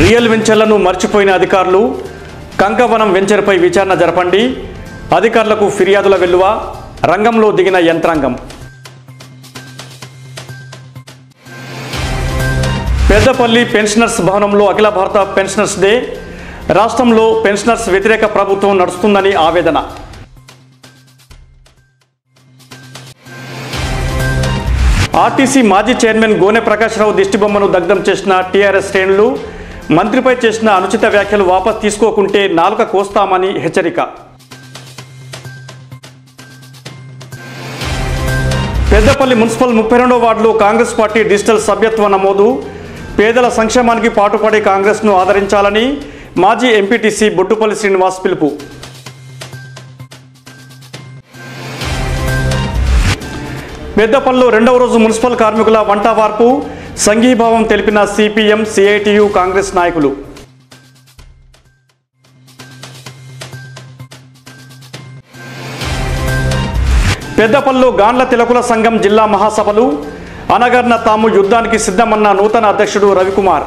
real వెంచర్లను మర్చిపోయిన అధికారులు కంకవనం వెంచర్పై విచారణ జరపండి అధికారులకు ఫిర్యాదుల వెల్లువ రంగంలో దిగిన యంత్రాంగం పెద్దపల్లి పెన్షనర్స్ భవనంలో అఖిల భారత పెన్షనర్స్ డే రాష్ట్రంలో పెన్షనర్స్ వ్యతిరేక ప్రభుత్వం నడుస్తుందని ఆవేదన ఆర్టీసీ మాజీ చైర్మన్ గోనె ప్రకాశ్రావు దిష్టిబొమ్మను దగ్ధం చేసిన టీఆర్ఎస్ శ్రేణులు మంత్రిపై చేసిన అనుచిత వ్యాఖ్యలు వాపస్ తీసుకోకుంటే నాలుక కోస్తామని హెచ్చరిక పెద్దపల్లి మున్సిపల్ ముప్పై రెండో వార్డులో కాంగ్రెస్ పార్టీ డిజిటల్ సభ్యత్వ నమోదు పేదల సంక్షేమానికి పాటుపడే కాంగ్రెస్ను ఆదరించాలని మాజీ ఎంపీటీసీ బొట్టుపల్లి శ్రీనివాస్ పిలుపు పెద్దపల్లిలో రెండవ రోజు మున్సిపల్ కార్మికుల వంట వార్పు సంఘీభావం తెలిపిన సిపిఎం సిఐటియు కాంగ్రెస్ నాయకులు పెద్దపల్లిలో గాండ్ల తిలకుల సంఘం జిల్లా మహాసభలు అనగర్న తాము యుద్ధానికి సిద్ధమన్న నూతన అధ్యక్షుడు రవికుమార్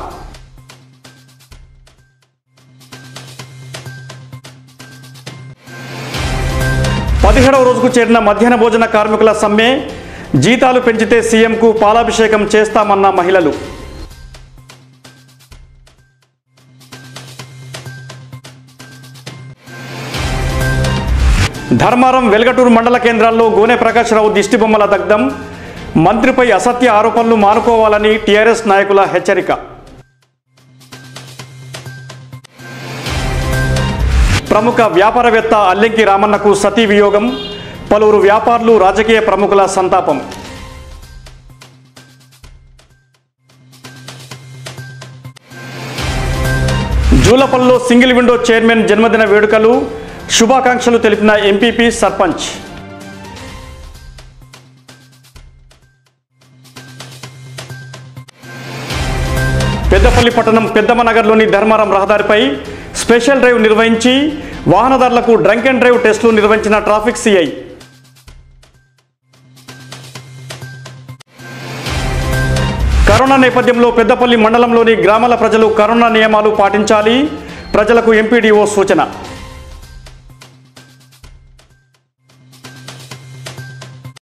పదిహేడవ రోజుకు చేరిన మధ్యాహ్న భోజన కార్మికుల సమ్మె జీతాలు పెంచితే సీఎంకు పాలాభిషేకం చేస్తామన్న మహిళలు ధర్మారం వెల్గటూరు మండల కేంద్రాల్లో గోనె ప్రకాశ్రావు దిష్టిబొమ్మల దగ్ధం మంత్రిపై అసత్య ఆరోపణలు మానుకోవాలని టీఆర్ఎస్ నాయకుల హెచ్చరిక ప్రముఖ వ్యాపారవేత్త అల్లెంకి రామన్నకు సతీ వియోగం పలువురు వ్యాపారులు రాజకీయ ప్రముఖుల సంతాపం జూలపల్లిలో సింగిల్ విండో చైర్మన్ జన్మదిన వేడుకలు శుభాకాంక్షలు తెలిపిన ఎంపీపీ సర్పంచ్ పెద్దపల్లి పట్టణం పెద్దమనగర్లోని ధర్మారం రహదారిపై స్పెషల్ డ్రైవ్ నిర్వహించి వాహనదారులకు డ్రంక్ అండ్ డ్రైవ్ టెస్టులు నిర్వహించిన ట్రాఫిక్ సిఐ కరోనా నేపథ్యంలో పెద్దపల్లి మండలంలోని గ్రామాల ప్రజలు కరోనా నియమాలు పాటించాలి ప్రజలకు ఎంపీడీఓ సూచన